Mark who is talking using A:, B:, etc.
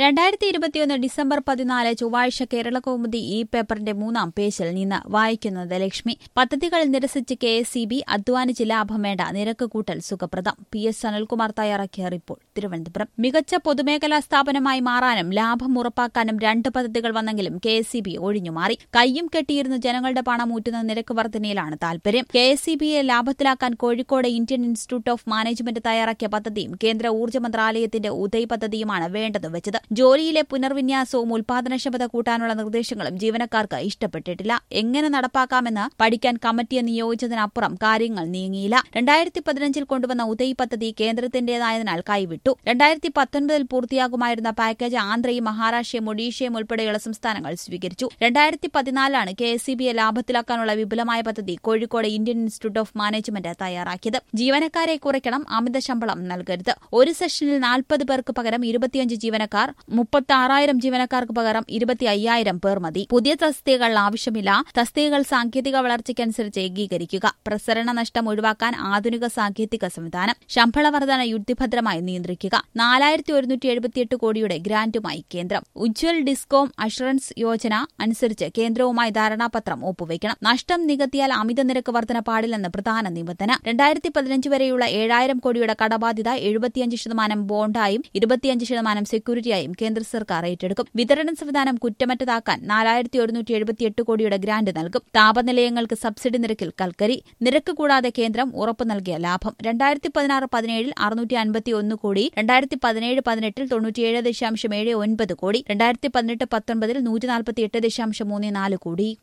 A: രണ്ടായിരത്തി ഇരുപത്തിയൊന്ന് ഡിസംബർ പതിനാല് ചൊവ്വാഴ്ച കേരള കൗമുദി ഈ പേപ്പറിന്റെ മൂന്നാം പേജിൽ നിന്ന് വായിക്കുന്നത് ലക്ഷ്മി പദ്ധതികൾ നിരസിച്ച് കെ എസ് സി ബി അധ്വാനിച്ച് ലാഭം വേണ്ട നിരക്ക് കൂട്ടൽ സുഖപ്രദം പി എസ് അനിൽകുമാർ തയ്യാറാക്കിയ റിപ്പോർട്ട് തിരുവനന്തപുരം മികച്ച പൊതുമേഖലാ സ്ഥാപനമായി മാറാനും ലാഭം ഉറപ്പാക്കാനും രണ്ട് പദ്ധതികൾ വന്നെങ്കിലും കെ എസ് സി ബി ഒഴിഞ്ഞുമാറി കയ്യും കെട്ടിയിരുന്ന് ജനങ്ങളുടെ പണം ഊറ്റുന്ന നിരക്ക് വർധനയിലാണ് താൽപര്യം കെ എസ് സി ബിയെ ലാഭത്തിലാക്കാൻ Kozhikode Indian institute of management തയ്യാറാക്കിയ പദ്ധതിയും കേന്ദ്ര ഊർജ്ജ മന്ത്രാലയത്തിന്റെ ഉദയ് പദ്ധതിയുമാണ് വേണ്ടെന്ന് വെച്ചത് ജോലിയിലെ പുനർവിന്യാസവും ഉൽപാദനക്ഷമത കൂട്ടാനുള്ള നിർദ്ദേശങ്ങളും ജീവനക്കാർക്ക് ഇഷ്ടപ്പെട്ടിട്ടില്ല എങ്ങനെ നടപ്പാക്കാമെന്ന് പഠിക്കാൻ കമ്മിറ്റിയെ നിയോഗിച്ചതിനപ്പുറം കാര്യങ്ങൾ നീങ്ങിയില്ല രണ്ടായിരത്തി പതിനഞ്ചിൽ കൊണ്ടുവന്ന ഉദയ് പദ്ധതി കേന്ദ്രത്തിന്റേതായതിനാൽ കൈവിട്ടു രണ്ടായിരത്തി പത്തൊൻപതിൽ പൂർത്തിയാകുമായിരുന്ന പാക്കേജ് ആന്ധ്രയും മഹാരാഷ്ട്രയും ഒഡീഷയും ഉൾപ്പെടെയുള്ള സംസ്ഥാനങ്ങൾ സ്വീകരിച്ചു രണ്ടായിരത്തി പതിനാലാണ് കെ എസ് സി ബിയെ ലാഭത്തിലാക്കാനുള്ള വിപുലമായ പദ്ധതി Kozhikode Indian institute of management തയ്യാറാക്കിയത് ജീവനക്കാരെ കുറയ്ക്കണം അമിത ശമ്പളം നൽകരുത് ഒരു സെഷനിൽ നാൽപ്പത് പേർക്ക് പകരം ഇരുപത്തിയഞ്ച് ജീവനക്കാർ മുപ്പത്തി ആറായിരം ജീവനക്കാർക്ക് പകരം ഇരുപത്തി അയ്യായിരം പേർ മതി പുതിയ തസ്തികകൾ ആവശ്യമില്ല തസ്തികകൾ സാങ്കേതിക വളർച്ചയ്ക്കനുസരിച്ച് ഏകീകരിക്കുക പ്രസരണ നഷ്ടം ഒഴിവാക്കാൻ ആധുനിക സാങ്കേതിക സംവിധാനം ശമ്പള വർധന യുക്തിഭദ്രമായി നിയന്ത്രിക്കുക നാലായിരത്തി ഒരുന്നൂറ്റി എഴുപത്തിയെട്ട് കോടിയുടെ ഗ്രാന്റുമായി കേന്ദ്രം ഉജ്വൽ ഡിസ്കോം അഷുറൻസ് യോജന അനുസരിച്ച് കേന്ദ്രവുമായി ധാരണാപത്രം ഒപ്പുവയ്ക്കണം നഷ്ടം നികത്തിയാൽ അമിത നിരക്ക് വർധന പാടില്ലെന്ന് പ്രധാന നിബന്ധന രണ്ടായിരത്തി പതിനഞ്ച് വരെയുള്ള ഏഴായിരം കോടിയുടെ കടബാധ്യത എഴുപത്തിയഞ്ച് ശതമാനം ബോണ്ടായും ഇരുപത്തിയഞ്ച് ശതമാനം സെക്യൂരിറ്റിയായും കേന്ദ്ര സർക്കാർ ഏറ്റെടുക്കും വിതരണ സംവിധാനം കുറ്റമറ്റതാക്കാൻ നാലായിരത്തി ഒരുന്നൂറ്റി എഴുപത്തിയെട്ട് കോടിയുടെ ഗ്രാന്റ് നൽകും താപനിലയങ്ങൾക്ക് സബ്സിഡി നിരക്കിൽ കൽക്കരി നിരക്ക് കൂടാതെ കേന്ദ്രം ഉറപ്പു നൽകിയ ലാഭം രണ്ടായിരത്തി പതിനാറ് പതിനേഴിൽ അറുന്നൂറ്റി അൻപത്തി ഒന്ന് കോടി രണ്ടായിരത്തി പതിനേഴ് പതിനെട്ടിൽ തൊണ്ണൂറ്റിയേഴ് ദശാംശം ഏഴ് ഒൻപത് കോടി രണ്ടായിരത്തി പതിനെട്ട് പത്തൊൻപതിൽ നൂറ്റി നാൽപ്പത്തി എട്ട് ദശാംശം മൂന്ന് നാല് കോടി